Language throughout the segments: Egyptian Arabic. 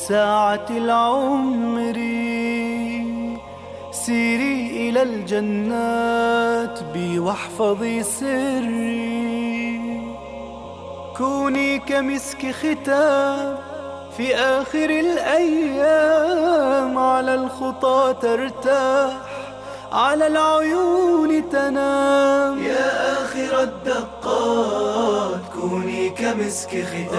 ساعة العمر سيري إلى الجنات بي واحفظي سري كوني كمسك ختام في آخر الأيام على الخطى ترتاح على العيون تنام يا آخر الدقات كوني كمسك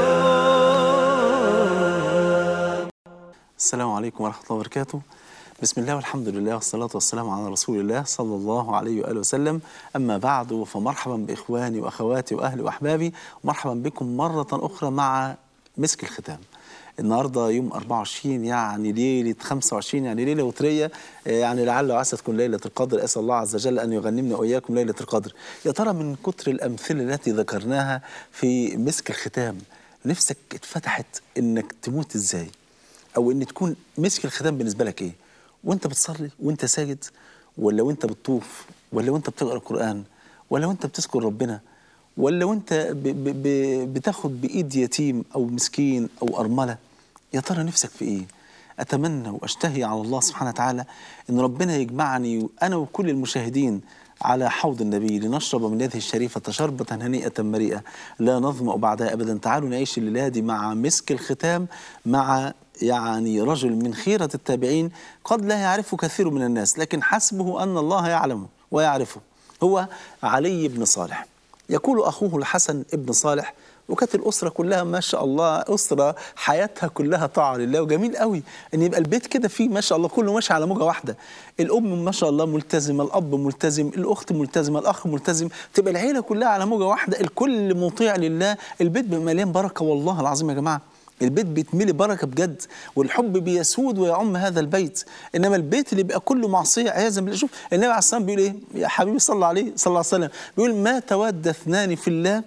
ختام السلام عليكم ورحمة الله وبركاته بسم الله والحمد لله والصلاة والسلام على رسول الله صلى الله عليه وآله وسلم أما بعد فمرحبا بإخواني وأخواتي وأهلي وأحبابي مرحبا بكم مرة أخرى مع مسك الختام النهارده يوم 24 يعني ليله 25 يعني ليله وتريه يعني لعل وعسى تكون ليله القدر اسال الله عز وجل ان يغنمنا واياكم ليله القدر يا ترى من كتر الامثله التي ذكرناها في مسك الختام نفسك اتفتحت انك تموت ازاي او ان تكون مسك الختام بالنسبه لك ايه وانت بتصلي وانت ساجد ولا وانت بتطوف ولا وانت بتقرا القران ولا وانت بتذكر ربنا ولا وانت ب ب ب بتاخد بايد يتيم او مسكين او ارمله يا ترى نفسك في ايه اتمنى واشتهي على الله سبحانه وتعالى ان ربنا يجمعني انا وكل المشاهدين على حوض النبي لنشرب من يده الشريفة شربة هنيئة مريئة لا نظمأ بعدها أبدا تعالوا نعيش الليلة دي مع مسك الختام مع يعني رجل من خيرة التابعين قد لا يعرفه كثير من الناس لكن حسبه أن الله يعلمه ويعرفه هو علي بن صالح يقول أخوه الحسن ابن صالح وكانت الأسرة كلها ما شاء الله أسرة حياتها كلها طاعة لله وجميل قوي أن يبقى البيت كده فيه ما شاء الله كله ماشي على موجة واحدة الأم ما شاء الله ملتزمة الأب ملتزم الأخت ملتزمة الأخ ملتزم تبقى العيلة كلها على موجة واحدة الكل مطيع لله البيت بيبقى مليان بركة والله العظيم يا جماعة البيت بيتملي بركة بجد والحب بيسود ويعم هذا البيت إنما البيت اللي بيبقى كله معصية عياذا بالله شوف النبي عليه الصلاة والسلام بيقول إيه يا حبيبي صلى عليه صلى الله عليه وسلم بيقول ما تود اثنان في الله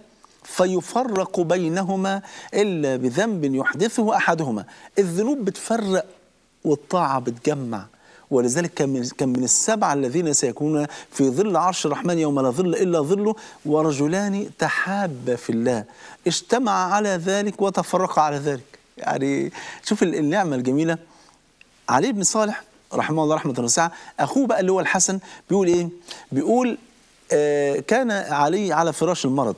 فيفرق بينهما إلا بذنب يحدثه أحدهما الذنوب بتفرق والطاعة بتجمع ولذلك كان من, كان من السبعة الذين سيكونون في ظل عرش الرحمن يوم لا ظل إلا ظله ورجلان تحابا في الله اجتمع على ذلك وتفرقا على ذلك يعني شوف النعمة الجميلة علي بن صالح رحمه الله رحمة واسعة أخوه بقى اللي هو الحسن بيقول إيه بيقول آه كان علي على فراش المرض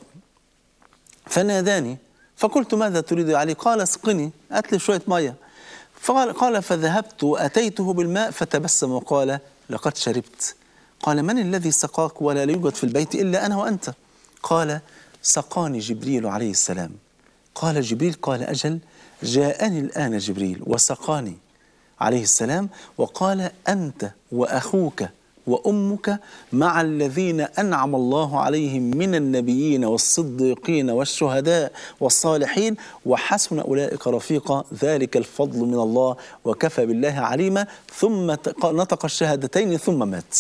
فناداني فقلت ماذا تريد يا علي قال اسقني هات لي شوية مية فقال قال فذهبت وأتيته بالماء فتبسم وقال لقد شربت قال من الذي سقاك ولا يوجد في البيت إلا أنا وأنت قال سقاني جبريل عليه السلام قال جبريل قال أجل جاءني الآن جبريل وسقاني عليه السلام وقال أنت وأخوك وأمك مع الذين أنعم الله عليهم من النبيين والصديقين والشهداء والصالحين وحسن أولئك رفيقا ذلك الفضل من الله وكفى بالله عليما ثم نطق الشهادتين ثم مات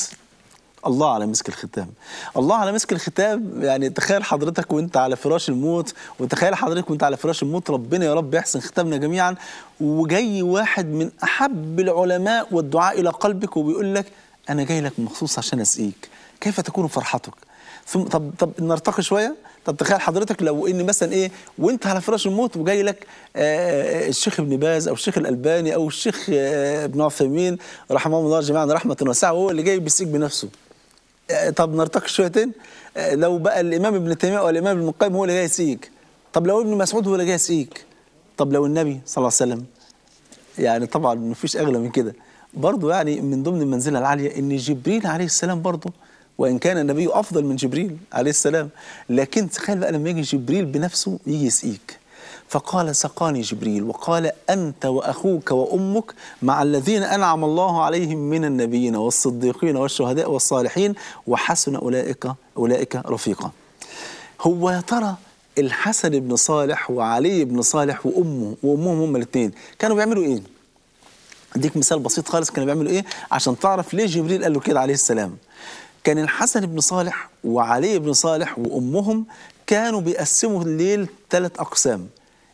الله على مسك الختام الله على مسك الختام يعني تخيل حضرتك وانت على فراش الموت وتخيل حضرتك وانت على فراش الموت ربنا يا رب يحسن ختامنا جميعا وجاي واحد من احب العلماء والدعاء الى قلبك وبيقول لك انا جاي لك مخصوص عشان اسقيك كيف تكون فرحتك ثم طب طب نرتقي شويه طب تخيل حضرتك لو ان مثلا ايه وانت على فراش الموت وجاي لك آه الشيخ ابن باز او الشيخ الالباني او الشيخ آه ابن عثيمين رحمهم الله جميعا رحمه واسعه وهو اللي جاي بيسقيك بنفسه آه طب نرتقي شويتين آه لو بقى الامام ابن تيميه او الامام ابن القيم هو اللي جاي يسقيك طب لو ابن مسعود هو اللي جاي يسقيك طب لو النبي صلى الله عليه وسلم يعني طبعا مفيش اغلى من كده برضه يعني من ضمن المنزله العاليه ان جبريل عليه السلام برضه وان كان النبي افضل من جبريل عليه السلام لكن تخيل بقى لما يجي جبريل بنفسه يجي يسقيك فقال سقاني جبريل وقال انت واخوك وامك مع الذين انعم الله عليهم من النبيين والصديقين والشهداء والصالحين وحسن اولئك اولئك رفيقا. هو يا ترى الحسن بن صالح وعلي بن صالح وامه وامهم هم الاثنين كانوا بيعملوا ايه؟ اديك مثال بسيط خالص كانوا بيعملوا ايه عشان تعرف ليه جبريل قال له كده عليه السلام كان الحسن بن صالح وعلي بن صالح وامهم كانوا بيقسموا الليل ثلاث اقسام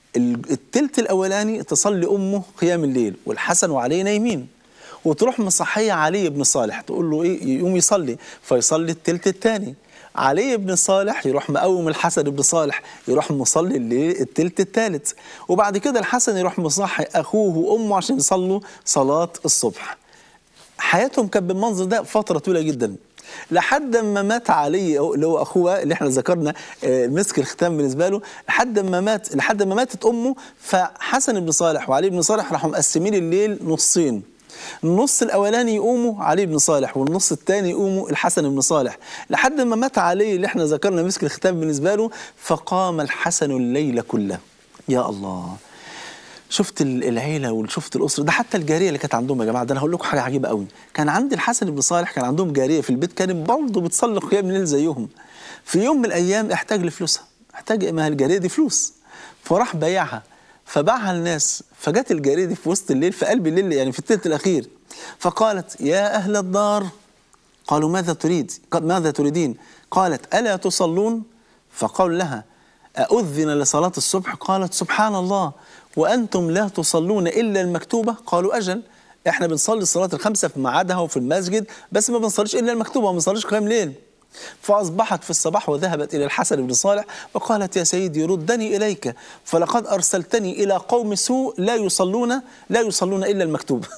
التلت الاولاني تصلي امه قيام الليل والحسن وعلي نايمين وتروح مصحيه علي بن صالح تقول له ايه يقوم يصلي فيصلي التلت الثاني علي بن صالح يروح مقوم الحسن بن صالح يروح مصلي الليل التلت الثالث وبعد كده الحسن يروح مصحي اخوه وامه عشان يصلوا صلاه الصبح حياتهم كانت بالمنظر ده فتره طويله جدا لحد ما مات علي اللي هو اخوه اللي احنا ذكرنا آه، مسك الختام بالنسبه له لحد ما مات لحد ما ماتت امه فحسن بن صالح وعلي بن صالح راحوا مقسمين الليل نصين النص الاولاني يقوموا علي بن صالح والنص الثاني يقوموا الحسن بن صالح لحد ما مات علي اللي احنا ذكرنا مسك الختام بالنسبه له فقام الحسن الليل كله يا الله شفت ال- العيله وشفت الاسره ده حتى الجاريه اللي كانت عندهم يا جماعه ده انا هقول لكم حاجه عجيبه قوي كان عند الحسن بن صالح كان عندهم جاريه في البيت كانت برضه بتصلي قيام الليل زيهم في يوم من الايام احتاج لفلوسها احتاج ما هي الجاريه دي فلوس فراح بايعها فباعها للناس فجت الجاريه دي في وسط الليل في قلب الليل يعني في الثلث الاخير فقالت يا اهل الدار قالوا ماذا تريد قال ماذا تريدين قالت ألا تصلون فقال لها أؤذن لصلاة الصبح قالت سبحان الله وأنتم لا تصلون إلا المكتوبة قالوا أجل احنا بنصلي الصلاة الخمسة في ميعادها وفي المسجد بس ما بنصليش إلا المكتوبة ما بنصليش قيام ليل فأصبحت في الصباح وذهبت إلى الحسن بن صالح وقالت يا سيدي ردني إليك فلقد أرسلتني إلى قوم سوء لا يصلون لا يصلون إلا المكتوبة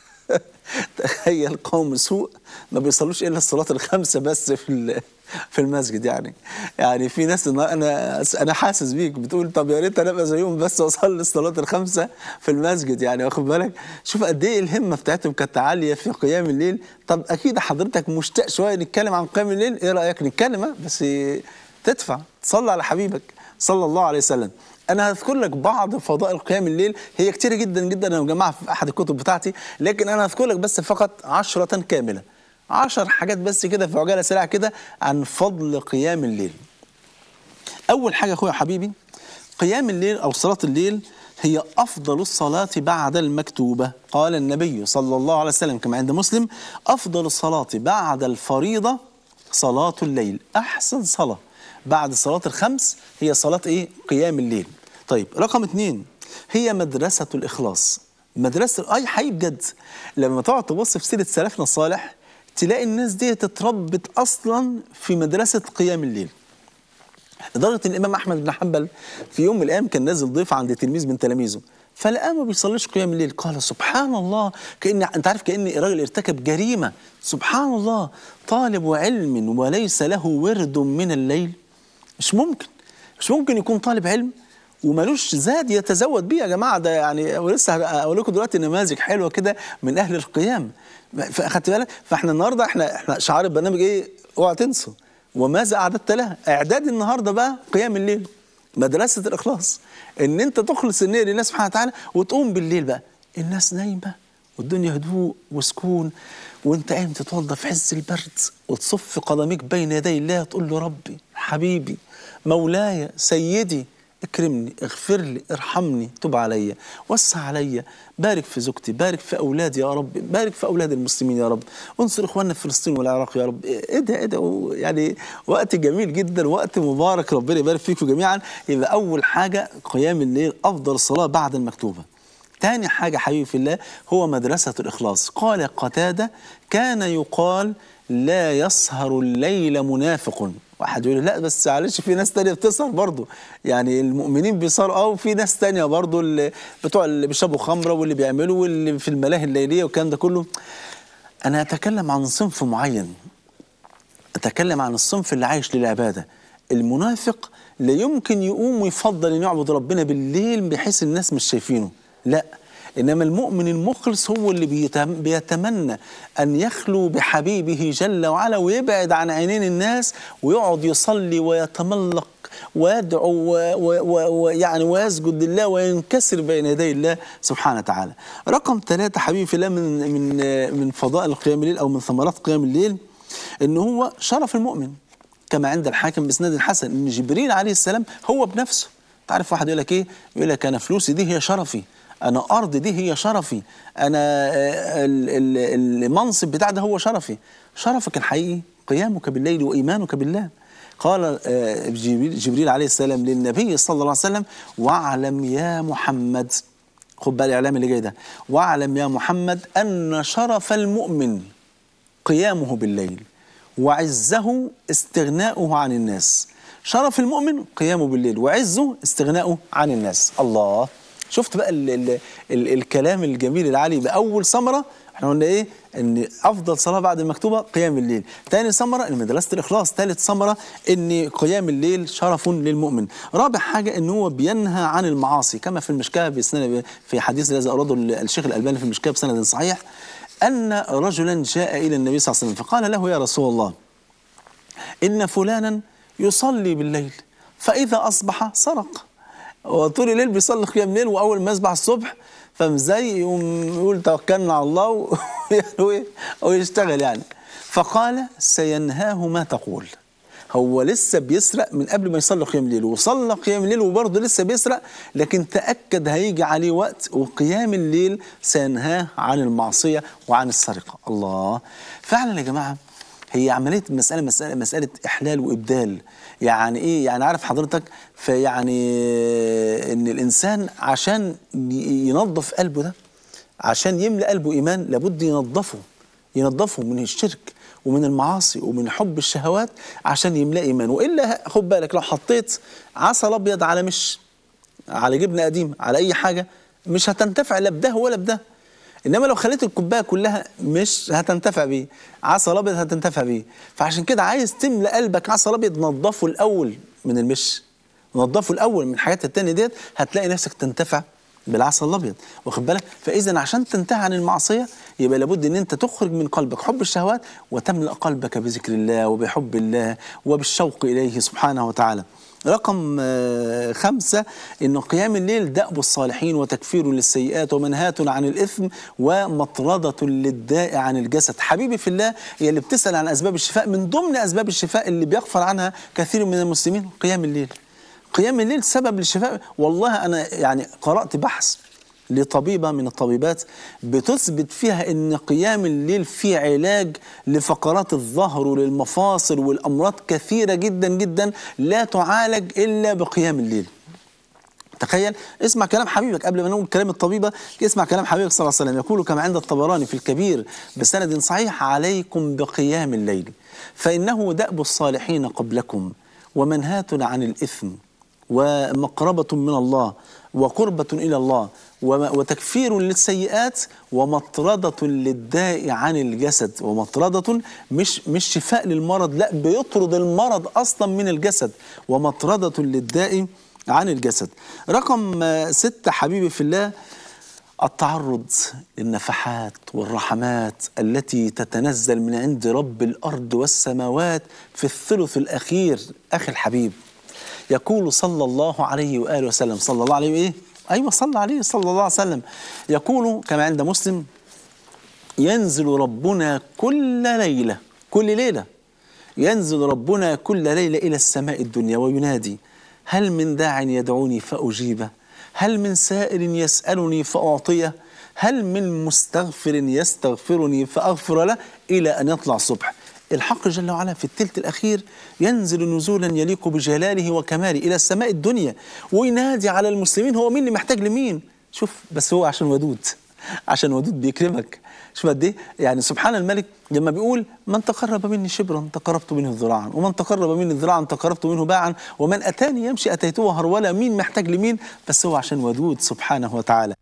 تخيل قوم سوء ما بيصلوش الا الصلاه الخمسه بس في ال- في المسجد يعني يعني في ناس انا انا انا حاسس بيك بتقول طب يا ريت انا ابقى زيهم بس واصلي الصلاه الخمسه في المسجد يعني واخد بالك شوف قد ايه الهمه بتاعتهم كانت عاليه في قيام الليل طب اكيد حضرتك مشتاق شويه نتكلم عن قيام الليل ايه رايك نتكلم ها؟ بس تدفع تصلي على حبيبك صلى الله عليه وسلم انا هذكر لك بعض فضائل قيام الليل هي كتيره جدا جدا انا مجمعها في احد الكتب بتاعتي لكن انا هذكر لك بس فقط عشرة كامله عشر حاجات بس كده في عجاله سريعه كده عن فضل قيام الليل اول حاجه اخويا حبيبي قيام الليل او صلاه الليل هي افضل الصلاه بعد المكتوبه قال النبي صلى الله عليه وسلم كما عند مسلم افضل الصلاه بعد الفريضه صلاه الليل احسن صلاه بعد صلاه الخمس هي صلاه ايه قيام الليل طيب رقم اثنين هي مدرسه الاخلاص مدرسه اي حقيقي بجد لما تقعد تبص في سيره سلفنا الصالح تلاقي الناس دي اتربت اصلا في مدرسه قيام الليل لدرجه ان الامام احمد بن حنبل في يوم من الايام كان نازل ضيف عند تلميذ من تلاميذه فلقاه ما بيصليش قيام الليل قال سبحان الله كان انت عارف كان الراجل ارتكب جريمه سبحان الله طالب علم وليس له ورد من الليل مش ممكن مش ممكن يكون طالب علم ومالوش زاد يتزود بيه يا جماعه ده يعني ولسه هقول لكم دلوقتي نماذج حلوه كده من اهل القيام فاخدت بالك فاحنا النهارده احنا احنا شعار البرنامج ايه اوعى تنسوا وماذا اعددت لها اعداد النهارده بقى قيام الليل مدرسه الاخلاص ان انت تخلص النيه لله سبحانه وتعالى وتقوم بالليل بقى الناس نايمه والدنيا هدوء وسكون وانت قايم تتوضى في عز البرد وتصف قدميك بين يدي الله تقول له ربي حبيبي مولاي سيدي اكرمني اغفر لي ارحمني تب عليا وسع عليا بارك في زوجتي بارك في اولادي يا رب بارك في اولاد المسلمين يا رب انصر اخواننا في فلسطين والعراق يا رب ايه ده ايه ده يعني وقت جميل جدا وقت مبارك ربنا يبارك فيكم جميعا يبقى اول حاجه قيام الليل افضل الصلاه بعد المكتوبه تاني حاجة حبيبي في الله هو مدرسة الإخلاص قال قتادة كان يقال لا يسهر الليل منافق واحد يقول لا بس معلش في ناس تانية بتسهر برضه يعني المؤمنين بيسهروا اه وفي ناس تانية برضه اللي بتوع اللي بيشربوا خمرة واللي بيعملوا واللي في الملاهي الليلية والكلام ده كله أنا أتكلم عن صنف معين أتكلم عن الصنف اللي عايش للعبادة المنافق لا يمكن يقوم ويفضل أن يعبد ربنا بالليل بحيث الناس مش شايفينه لا إنما المؤمن المخلص هو اللي بيتم بيتمنى أن يخلو بحبيبه جل وعلا ويبعد عن عينين الناس ويقعد يصلي ويتملق ويدعو ويعني ويسجد لله وينكسر بين يدي الله سبحانه وتعالى. رقم ثلاثة حبيبي في الله من من من فضائل قيام الليل أو من ثمرات قيام الليل إن هو شرف المؤمن كما عند الحاكم بإسناد حسن إن جبريل عليه السلام هو بنفسه. تعرف واحد يقول لك إيه؟ يقول لك أنا فلوسي دي هي شرفي. انا ارض دي هي شرفي انا المنصب بتاع ده هو شرفي شرفك الحقيقي قيامك بالليل وايمانك بالله قال جبريل عليه السلام للنبي صلى الله عليه وسلم واعلم يا محمد خد بالك الاعلام اللي جاي ده واعلم يا محمد ان شرف المؤمن قيامه بالليل وعزه استغناؤه عن الناس شرف المؤمن قيامه بالليل وعزه استغناؤه عن الناس الله شفت بقى ال ال ال الكلام الجميل العالي بأول ثمرة احنا قلنا ايه ان افضل صلاه بعد المكتوبه قيام الليل تاني ثمره ان مدرسه الاخلاص ثالث ثمره ان قيام الليل شرف للمؤمن رابع حاجه ان هو بينهى عن المعاصي كما في المشكاه بسند في حديث الذي اورده الشيخ الالباني في المشكاه بسند صحيح ان رجلا جاء الى النبي صلى الله عليه وسلم فقال له يا رسول الله ان فلانا يصلي بالليل فاذا اصبح سرق وطول الليل بيصلي قيام ليل واول ما يصبح الصبح فاهم ازاي يقوم يقول توكلنا على الله و- وي- ويشتغل يعني فقال سينهاه ما تقول هو لسه بيسرق من قبل ما يصلي قيام الليل وصلى قيام الليل وبرضه لسه بيسرق لكن تأكد هيجي عليه وقت وقيام الليل سينهاه عن المعصية وعن السرقة الله فعلا يا جماعة هي عمليه مساله مساله مساله احلال وابدال يعني ايه يعني عارف حضرتك فيعني ان الانسان عشان ي- ينظف قلبه ده عشان يملى قلبه ايمان لابد ينظفه ينظفه من الشرك ومن المعاصي ومن حب الشهوات عشان يملى ايمان والا خد بالك لو حطيت عسل ابيض على مش على جبنه قديم على اي حاجه مش هتنتفع لا بده ولا بده انما لو خليت الكوبايه كلها مش هتنتفع بيه عسل ابيض هتنتفع بيه فعشان كده عايز تملى قلبك عسل ابيض نظفه الاول من المش نظفه الاول من الحاجات التانية ديت هتلاقي نفسك تنتفع بالعسل الابيض واخد بالك فاذا عشان تنتهي عن المعصيه يبقى لابد ان انت تخرج من قلبك حب الشهوات وتملا قلبك بذكر الله وبحب الله وبالشوق اليه سبحانه وتعالى رقم آه، خمسة إن قيام الليل دأب الصالحين وتكفير للسيئات ومنهاة عن الإثم ومطردة للداء عن الجسد حبيبي في الله هي اللي بتسأل عن أسباب الشفاء من ضمن أسباب الشفاء اللي بيغفل عنها كثير من المسلمين قيام الليل قيام الليل سبب للشفاء والله أنا يعني قرأت بحث لطبيبة من الطبيبات بتثبت فيها ان قيام الليل فيه علاج لفقرات الظهر وللمفاصل والامراض كثيرة جدا جدا لا تعالج الا بقيام الليل تخيل اسمع كلام حبيبك قبل ما نقول كلام الطبيبة اسمع كلام حبيبك صلى الله عليه وسلم يقول كما عند الطبراني في الكبير بسند صحيح عليكم بقيام الليل فإنه دأب الصالحين قبلكم ومنهاة عن الإثم ومقربة من الله وقربة إلى الله وم- وتكفير للسيئات ومطردة للداء عن الجسد ومطردة مش مش شفاء للمرض لا بيطرد المرض أصلا من الجسد ومطردة للداء عن الجسد رقم آه، ستة حبيبي في الله التعرض للنفحات والرحمات التي تتنزل من عند رب الأرض والسماوات في الثلث الأخير أخي الحبيب يقول صلى الله عليه وآله وسلم صلى الله عليه وإيه؟ أيوة صلى عليه صلى الله عليه وسلم يقول كما عند مسلم ينزل ربنا كل ليلة كل ليلة ينزل ربنا كل ليلة إلى السماء الدنيا وينادي هل من داع يدعوني فأجيبه هل من سائل يسألني فأعطيه هل من مستغفر يستغفرني فأغفر له إلى أن يطلع الصبح الحق جل وعلا في الثلث الأخير ينزل نزولا يليق بجلاله وكماله إلى السماء الدنيا وينادي على المسلمين هو مين اللي محتاج لمين شوف بس هو عشان ودود عشان ودود بيكرمك شوف قد ايه يعني سبحان الملك لما بيقول من تقرب مني شبرا تقربت منه ذراعا ومن تقرب مني ذراعا تقربت منه باعا ومن اتاني يمشي اتيته هرولا مين محتاج لمين بس هو عشان ودود سبحانه وتعالى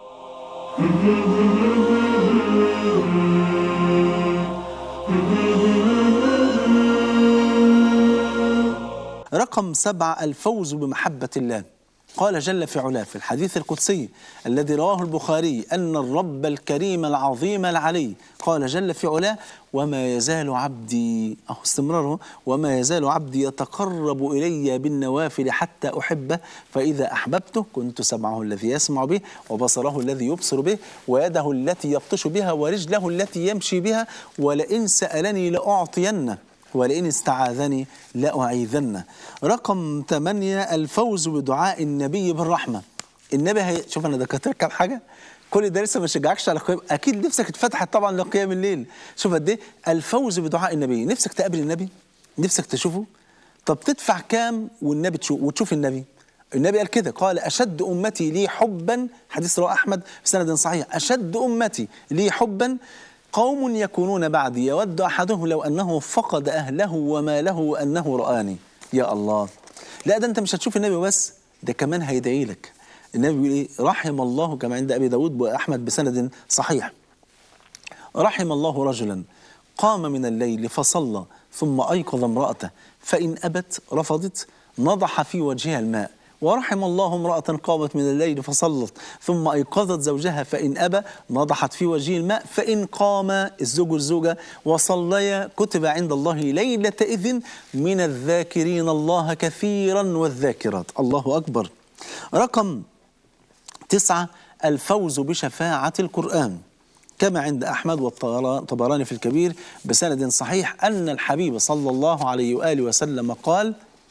رقم سبعة الفوز بمحبة الله قال جل في علاه في الحديث القدسي الذي رواه البخاري أن الرب الكريم العظيم العلي قال جل في علاه وما يزال عبدي أهو استمراره وما يزال عبدي يتقرب إلي بالنوافل حتى أحبه فإذا أحببته كنت سمعه الذي يسمع به وبصره الذي يبصر به ويده التي يبطش بها ورجله التي يمشي بها ولئن سألني لأعطينه ولئن استعاذني لأعيذنه رقم ثمانية الفوز بدعاء النبي بالرحمة النبي هي... شوف أنا ذكرت لك كام حاجة كل ده لسه ما شجعكش على قيام أكيد نفسك اتفتحت طبعا لقيام الليل شوف قد إيه الفوز بدعاء النبي نفسك تقابل النبي نفسك تشوفه طب تدفع كام والنبي تشوف وتشوف النبي النبي قال كده قال أشد أمتي لي حبا حديث رواه أحمد في سند صحيح أشد أمتي لي حبا قوم يكونون بعدي يود أحدهم لو أنه فقد أهله وماله وأنه رآني يا الله لا ده أنت مش هتشوف النبي بس ده كمان هيدعي لك النبي بيقول إيه رحم الله كما عند أبي داود وأحمد بسند صحيح رحم الله رجلا قام من الليل فصلى ثم أيقظ امرأته فإن أبت رفضت نضح في وجهها الماء ورحم الله امرأة قامت من الليل فصلت ثم أيقظت زوجها فإن أبى نضحت في وجهه الماء فإن قام الزوج والزوجة وصليا كتب عند الله ليلة إذن من الذاكرين الله كثيرا والذاكرات الله أكبر رقم تسعة الفوز بشفاعة القرآن كما عند أحمد والطبراني في الكبير بسند صحيح أن الحبيب صلى الله عليه وآله وسلم قال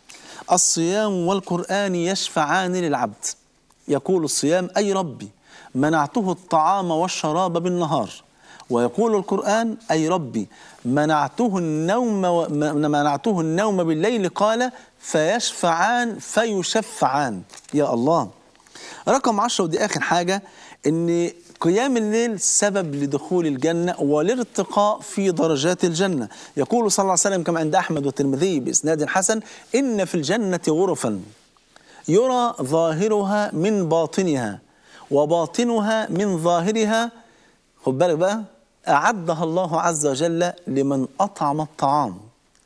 الصيام والقرآن يشفعان للعبد يقول الصيام أي ربي منعته الطعام والشراب بالنهار ويقول القرآن أي ربي منعته النوم و... منعته النوم بالليل قال فيشفعان فيشفعان يا الله رقم عشرة ودي آخر حاجة إن قيام الليل سبب لدخول الجنة والارتقاء في درجات الجنة يقول صلى الله عليه وسلم كما عند أحمد والترمذي بإسناد حسن إن في الجنة غرفا يرى ظاهرها من باطنها وباطنها من ظاهرها خد بالك بقى أعدها الله عز وجل لمن أطعم الطعام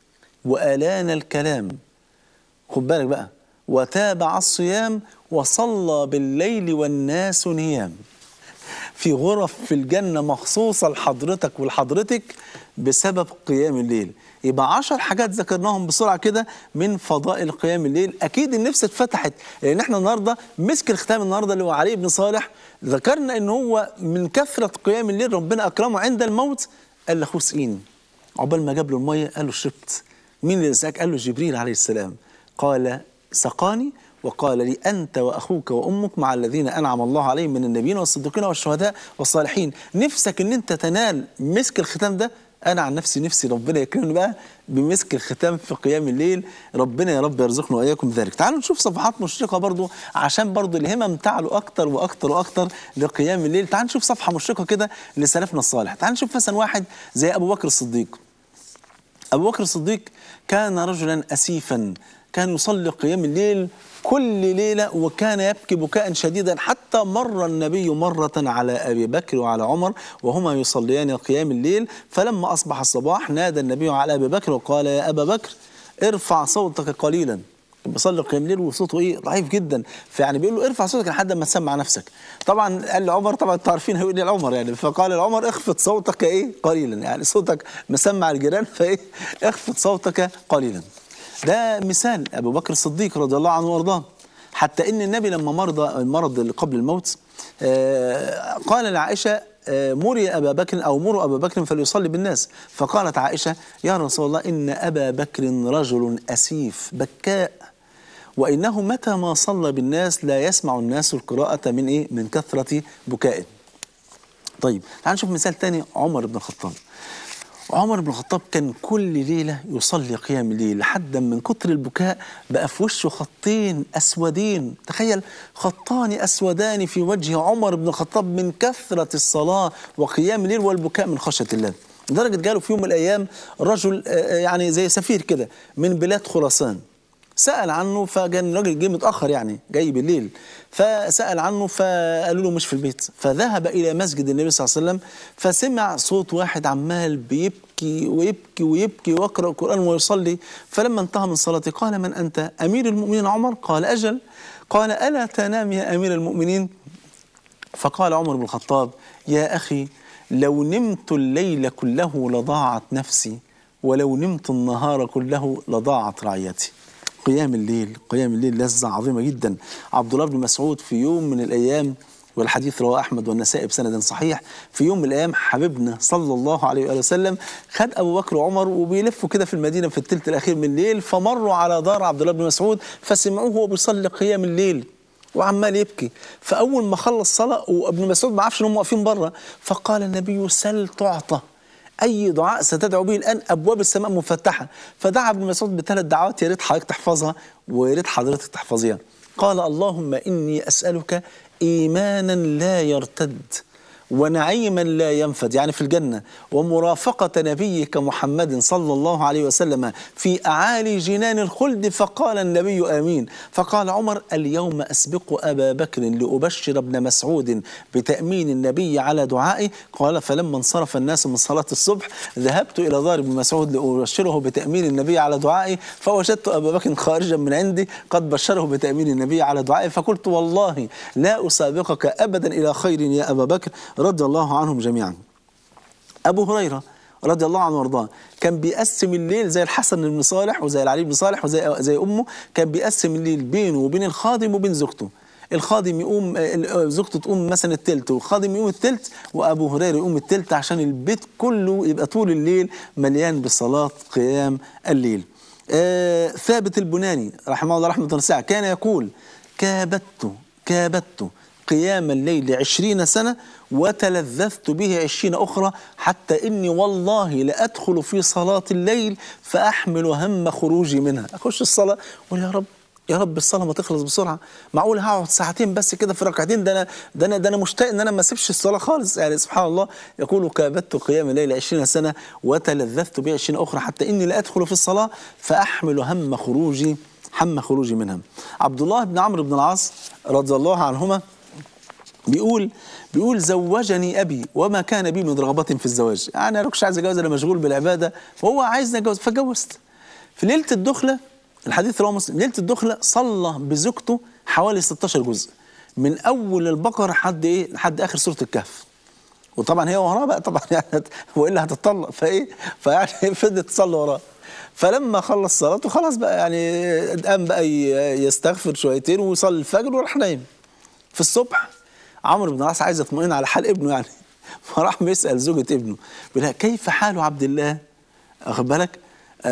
وآلان الكلام خد بالك بقى وتابع الصيام وصلى بالليل والناس نيام في غرف في الجنة مخصوصة لحضرتك ولحضرتك بسبب قيام الليل يبقى عشر حاجات ذكرناهم بسرعة كده من فضائل قيام الليل أكيد النفس اتفتحت لأن احنا النهاردة مسك الختام النهاردة اللي هو علي بن صالح ذكرنا ان هو من كثرة قيام الليل ربنا أكرمه عند الموت قال له سقين عقبال ما جاب له المية قال له شربت مين اللي سقاك قال له جبريل عليه السلام قال سقاني وقال لي أنت وأخوك وأمك مع الذين أنعم الله عليهم من النبيين والصديقين والشهداء والصالحين نفسك أن أنت تنال مسك الختام ده أنا عن نفسي نفسي ربنا يكرمني بقى بمسك الختام في قيام الليل ربنا يا رب يرزقنا وإياكم ذلك تعالوا نشوف صفحات مشرقة برضو عشان برضو الهمم تعلو أكتر وأكتر وأكتر لقيام الليل تعالوا نشوف صفحة مشرقة كده لسلفنا الصالح تعالوا نشوف مثلا واحد زي أبو بكر الصديق أبو بكر الصديق كان رجلا أسيفا كان يصلي قيام الليل كل ليلة وكان يبكي بكاء شديدا حتى مر النبي مرة على أبي بكر وعلى عمر وهما يصليان قيام الليل فلما أصبح الصباح نادى النبي على أبي بكر وقال يا أبا بكر ارفع صوتك قليلا بيصلي قيام الليل وصوته ايه ضعيف جدا فيعني بيقول له ارفع صوتك لحد ما تسمع نفسك طبعا قال لعمر طبعا انتوا عارفين هيقول ايه لعمر يعني فقال لعمر اخفض صوتك ايه قليلا يعني صوتك مسمع الجيران فايه اخفض صوتك قليلا ده مثال ابو بكر الصديق رضي الله عنه وارضاه حتى ان النبي لما مرض المرض اللي قبل الموت آه قال لعائشه آه مري ابا بكر او مروا ابا بكر فليصلي بالناس فقالت عائشه يا رسول الله ان ابا بكر رجل اسيف بكاء وانه متى ما صلى بالناس لا يسمع الناس القراءه من ايه من كثره بكائه طيب تعال نشوف مثال تاني عمر بن الخطاب عمر بن الخطاب كان كل ليلة يصلي قيام الليل لحد من كتر البكاء بقى في وشه خطين أسودين تخيل خطان أسودان في وجه عمر بن الخطاب من كثرة الصلاة وقيام الليل والبكاء من خشية الله لدرجة جاله في يوم من الأيام رجل يعني زي سفير كده من بلاد خراسان سأل عنه فكان راجل جه متأخر يعني جاي بالليل فسأل عنه فقالوا له مش في البيت فذهب إلى مسجد النبي صلى الله عليه وسلم فسمع صوت واحد عمال بيبكي ويبكي ويبكي ويقرأ القرآن ويصلي فلما انتهى من صلاته قال من أنت أمير المؤمنين عمر قال أجل قال ألا تنام يا أمير المؤمنين فقال عمر بن الخطاب يا أخي لو نمت الليل كله لضاعت نفسي ولو نمت النهار كله لضاعت رعيتي قيام الليل قيام الليل لذة عظيمة جدا عبد الله بن مسعود في يوم من الأيام والحديث رواه أحمد والنسائي بسند صحيح في يوم من الأيام حبيبنا صلى الله عليه وآله وسلم خد أبو بكر وعمر وبيلفوا كده في المدينة في الثلث الأخير من الليل فمروا على دار عبد الله بن مسعود فسمعوه وهو بيصلي قيام الليل وعمال يبكي فأول ما خلص صلاة وابن مسعود ما عرفش إنهم واقفين بره فقال النبي سل تعطى أي دعاء ستدعو به الآن أبواب السماء مفتحة فدعا ابن مسعود بثلاث دعوات يا ريت حضرتك تحفظها ويا ريت حضرتك تحفظيها قال اللهم إني أسألك إيمانا لا يرتد ونعيما لا ينفد يعني في الجنة ومرافقة نبيك محمد صلى الله عليه وسلم في أعالي جنان الخلد فقال النبي آمين فقال عمر اليوم أسبق أبا بكر لأبشر ابن مسعود بتأمين النبي على دعائه قال فلما انصرف الناس من صلاة الصبح ذهبت إلى دار ابن مسعود لأبشره بتأمين النبي على دعائه فوجدت أبا بكر خارجا من عندي قد بشره بتأمين النبي على دعائه فقلت والله لا أسابقك أبدا إلى خير يا أبا بكر رضي الله عنهم جميعا أبو هريرة رضي الله عنه وارضاه كان بيقسم الليل زي الحسن بن صالح وزي العلي بن صالح وزي زي امه كان بيقسم الليل بينه وبين الخادم وبين زوجته الخادم يقوم آه، زوجته تقوم مثلا التلت والخادم يقوم التلت وابو هريره يقوم التلت عشان البيت كله يبقى طول الليل مليان بصلاه قيام الليل آه ثابت البناني رحمه الله رحمه واسعه كان يقول كابدت كابدت قيام الليل عشرين سنة وتلذذت به عشرين أخرى حتى إني والله لأدخل في صلاة الليل فأحمل هم خروجي منها أخش الصلاة وأقول يا رب يا رب الصلاه ما تخلص بسرعه معقول هقعد ساعتين بس كده في ركعتين ده انا ده انا ده انا مشتاق ان انا ما اسيبش الصلاه خالص يعني سبحان الله يقول كابدت قيام الليل 20 سنه وتلذذت به 20 اخرى حتى اني لا ادخل في الصلاه فاحمل هم خروجي هم خروجي منها عبد الله بن عمرو بن العاص رضي الله عنهما بيقول بيقول زوجني ابي وما كان بي من رغبه في الزواج يعني انا كنتش عايز اتجوز انا مشغول بالعباده وهو عايزني اتجوز فجوزت في ليله الدخله الحديث رواه مسلم ليله الدخله صلى بزوجته حوالي 16 جزء من اول البقره لحد ايه لحد اخر سوره الكهف وطبعا هي وراه بقى طبعا يعني والا هتطلق فايه فيعني فضلت تصلي وراه فلما خلص صلاته خلاص بقى يعني قام بقى ي- يستغفر شويتين ويصلي الفجر وراح نايم في الصبح عمرو بن العاص عايز يطمئن على حال ابنه يعني فراح بيسال زوجة ابنه بيقول لها كيف حال عبد الله واخد بالك آه،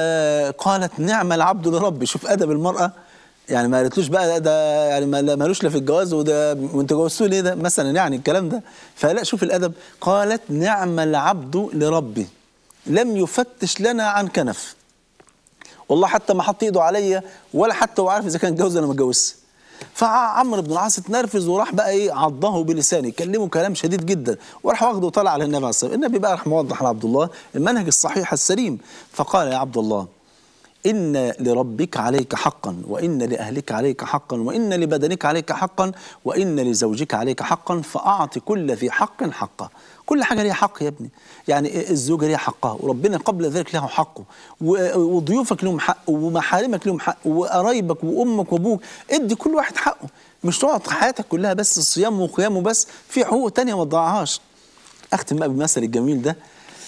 فقالت نعم العبد لربي شوف ادب المراه يعني ما قالتلوش بقى ده يعني ما- لا- مالوش لا في الجواز وده وانت جوزتوه ليه ده مثلا يعني الكلام ده فلا شوف الادب قالت نعم العبد لربي لم يفتش لنا عن كنف والله حتى ما حط ايده عليا ولا حتى هو عارف اذا كان جوز ولا ما اتجوزش فعمرو بن العاص اتنرفز وراح بقى ايه عضه بلسانه يكلمه كلام شديد جدا وراح واخده وطلع على النبي عليه الصلاه والسلام النبي بقى راح موضح لعبد الله المنهج الصحيح السليم فقال يا عبد الله إن لربك عليك حقا وإن لأهلك عليك حقا وإن لبدنك عليك حقا وإن لزوجك عليك حقا فأعط كل ذي حق حقه كل حاجة ليها حق يا ابني يعني الزوجة ليها حقها وربنا قبل ذلك له حقه و- وضيوفك لهم حق ومحارمك لهم حق وقرايبك وأمك وأبوك ادي كل واحد حقه مش تقعد حياتك كلها بس صيام وقيام وبس في حقوق تانية ما تضيعهاش أختم بقى بالمثل الجميل ده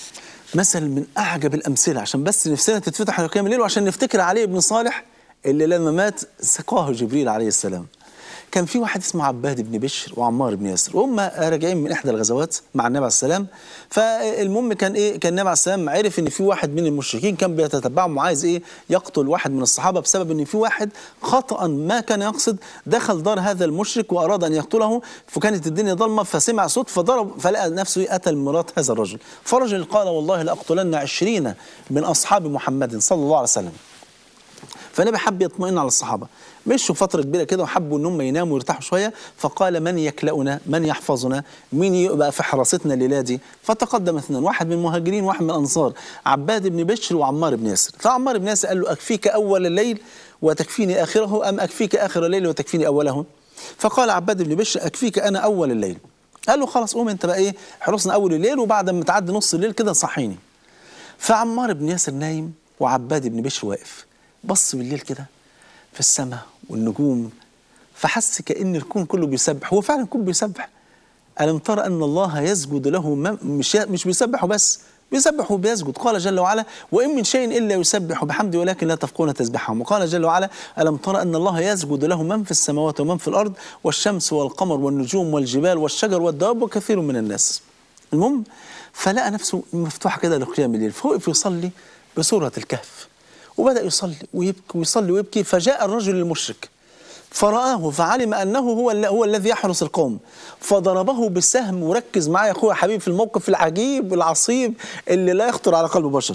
مثل من اعجب الامثله عشان بس نفسنا تتفتح على قيام الليل وعشان نفتكر عليه ابن صالح اللي لما مات سقاه جبريل عليه السلام كان في واحد اسمه عباد بن بشر وعمار بن ياسر وهم راجعين من احدى الغزوات مع النبي عليه السلام فالمهم كان ايه كان النبي عليه السلام عرف ان في واحد من المشركين كان بيتتبعهم وعايز ايه يقتل واحد من الصحابه بسبب ان في واحد خطا ما كان يقصد دخل دار هذا المشرك واراد ان يقتله فكانت الدنيا ضلمه فسمع صوت فضرب فلقى نفسه قتل مرات هذا الرجل فرجل قال والله لاقتلن عشرين من اصحاب محمد صلى الله عليه وسلم فالنبي حب يطمئن على الصحابه مشوا فتره كبيره كده وحبوا ان هم يناموا ويرتاحوا شويه فقال من يكلأنا من يحفظنا مين يبقى في حراستنا الليله دي فتقدم اثنين واحد من المهاجرين وواحد من الانصار عباد بن بشر وعمار بن ياسر فعمار بن ياسر قال له اكفيك اول الليل وتكفيني اخره ام اكفيك اخر الليل وتكفيني اوله فقال عباد بن بشر اكفيك انا اول الليل قال له خلاص قوم انت بقى ايه حرسنا اول الليل وبعد ما تعدي نص الليل كده صحيني فعمار بن ياسر نايم وعباد بن بشر واقف بص بالليل كده في السماء والنجوم فحس كأن الكون كله بيسبح هو فعلا الكون بيسبح ألم ترى أن الله يسجد له من مش مش بيسبح بس بيسبح وبيسجد قال جل وعلا وإن من شيء إلا يسبح بحمده ولكن لا تفقون تسبحهم وقال جل وعلا ألم ترى أن الله يسجد له من في السماوات ومن في الأرض والشمس والقمر والنجوم والجبال والشجر والدواب وكثير من الناس المهم فلقى نفسه مفتوحة كده لقيام الليل فوقف يصلي بسورة الكهف وبدأ يصلي ويبكي ويصلي ويبكي فجاء الرجل المشرك فرآه فعلم أنه هو ال- هو الذي يحرس القوم فضربه بالسهم وركز معايا يا أخويا حبيبي في الموقف العجيب العصيب اللي لا يخطر على قلب بشر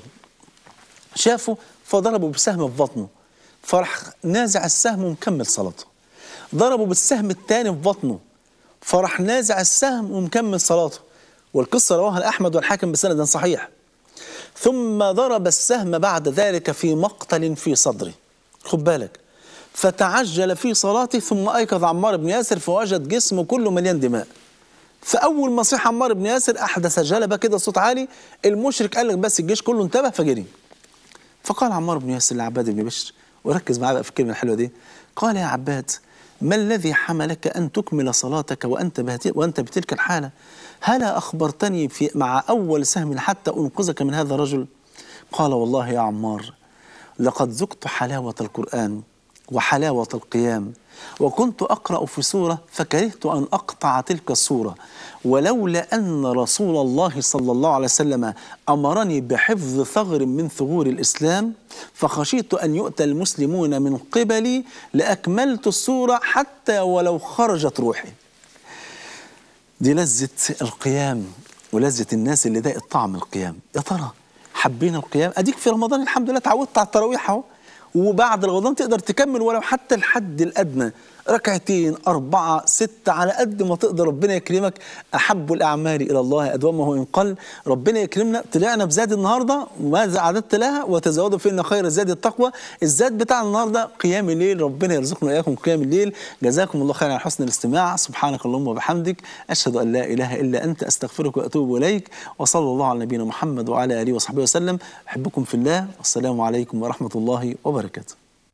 شافه فضربه بسهم في بطنه فراح نازع السهم ومكمل صلاته ضربه بالسهم الثاني في بطنه فراح نازع السهم ومكمل صلاته والقصة رواها الأحمد والحاكم بسند صحيح ثم ضرب السهم بعد ذلك في مقتل في صدره خد بالك فتعجل في صلاته ثم أيقظ عمار بن ياسر فوجد جسمه كله مليان دماء فأول ما صيح عمار بن ياسر أحدث جلبة كده صوت عالي المشرك قال لك بس الجيش كله انتبه فجري فقال عمار بن ياسر لعباد بن بشر وركز معايا بقى في الكلمة الحلوة دي قال يا عباد ما الذي حملك أن تكمل صلاتك وأنت بهت- وأنت بتلك الحالة هلا أخبرتني في مع أول سهم حتى أنقذك من هذا الرجل قال والله يا عمار لقد ذقت حلاوة القرآن وحلاوة القيام وكنت أقرأ في سورة فكرهت أن أقطع تلك السورة ولولا أن رسول الله صلى الله عليه وسلم أمرني بحفظ ثغر من ثغور الإسلام فخشيت أن يؤتى المسلمون من قبلي لأكملت السورة حتى ولو خرجت روحي دي لذة القيام ولذة الناس اللي ضاقت طعم القيام يا ترى حبينا القيام اديك في رمضان الحمد لله اتعودت على التراويح اهو وبعد رمضان تقدر تكمل ولو حتى الحد الادنى ركعتين أربعة ستة على قد ما تقدر ربنا يكرمك أحب الأعمال إلى الله أدومه إن قل ربنا يكرمنا طلعنا بزاد النهاردة وماذا أعددت لها وتزودوا فإن خير الزاد التقوى الزاد بتاع النهاردة قيام الليل ربنا يرزقنا وإياكم قيام الليل جزاكم الله خيرا على حسن الاستماع سبحانك اللهم وبحمدك أشهد أن لا إله إلا أنت أستغفرك وأتوب إليك وصلى الله على نبينا محمد وعلى آله وصحبه وسلم أحبكم في الله والسلام عليكم ورحمة الله وبركاته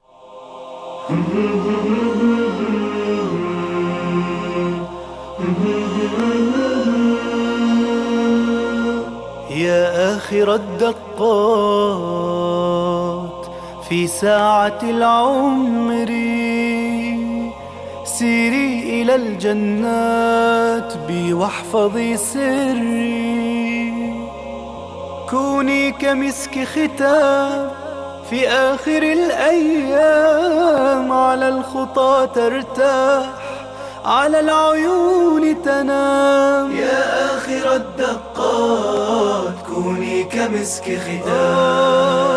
يا آخر الدقات في ساعة العمر سيري إلى الجنات بي واحفظي سري كوني كمسك ختام في آخر الأيام على الخطى ترتاح على العيون تنام يا آخر الدقات كوني كمسك ختام